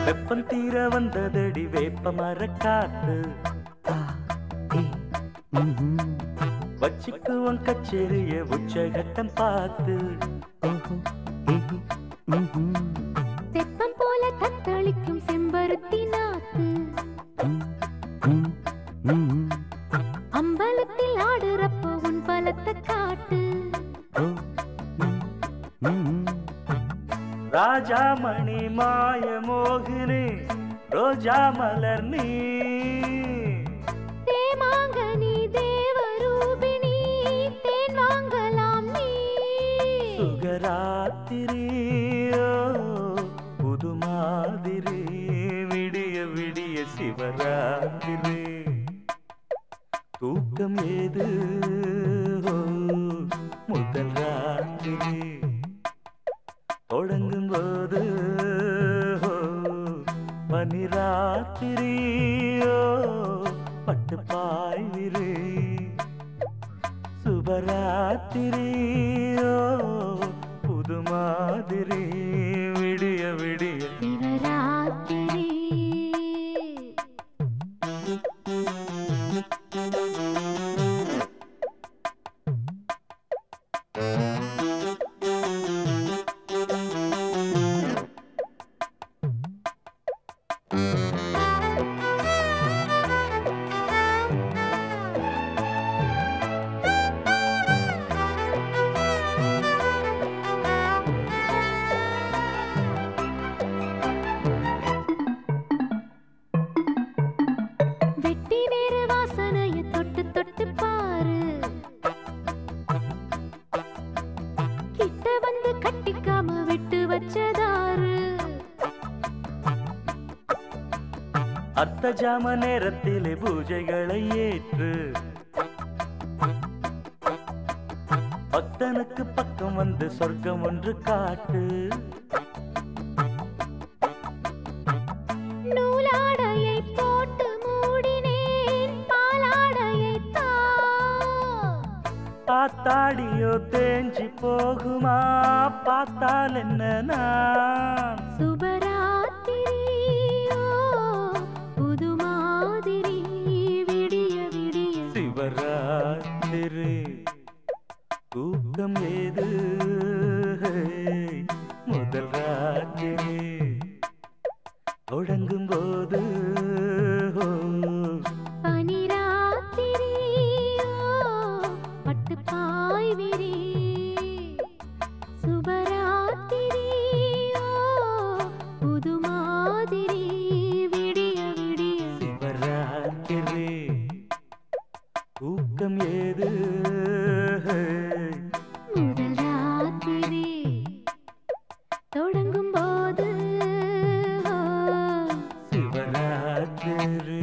வெப்பம் தீர வந்ததடி வேப்ப மரக்காத்து ஆ ஏ ம்ஹும். வச்சுக்குவன் கச்சேரிய உச்சகட்டம் பார்த்து ஓஹோ ஏ ம்ஹும். தெப்பம் போல தத்தளிக்கும் செம்பருத்தி நாத்து ம், ம், ம்ஹும். அம்பலத்தில் ஆடுறப்போ உன் பலத்தை காட்டு ஓ ம், ம்ஹும். ராஜா மணி மாய மோகினி ரோஜா மலர் நீ தேமாங்கனி தேவரூபிணி தேன் வாங்கலாம் நீ சுகராத்திரியோ புது மாதிரி விடிய விடிய சிவராத்திரி தூக்கம் ஏது ஓ, முதல் ராத்திரி தொடங்கும் போது ஓ, பனிராத்திரியோ பட்டு பாய்விரு சுபராத்திரியோ புது மாதிரி விடிய விடிய சிவராத்திரி வெட்டி வேறு வாசனைய தொட்டு தொட்டு பாரு கிட்ட வந்து கட்டிக்காம விட்டு வச்சதாரு அர்த்த ஜாம நேரத்திலே பூஜைகளை ஏற்று பக்தனுக்கு பக்கம் வந்து சொர்க்கம் ஒன்று காட்டு நூலாடையை போட்டு மூடினேன் பாலாடையை தா பார்த்தாடியோ தேஞ்சி போகுமா பார்த்தால் என்ன நான் சுபராத்திரியோ புது மாதிரி விடிய விடிய சிவராத்திரி தூக்கம் ஏது முதல் ராத்திரி தொடங்கும் போது பனிராத்திரியோ பட்டு பாய் விரி சுபராத்திரியோ புது மாதிரி விடிய விடிய சிவராத்திரி தூக்கம் ஏது முதல் ராத்திரி தொடங்கும் போது சிவராத்திரி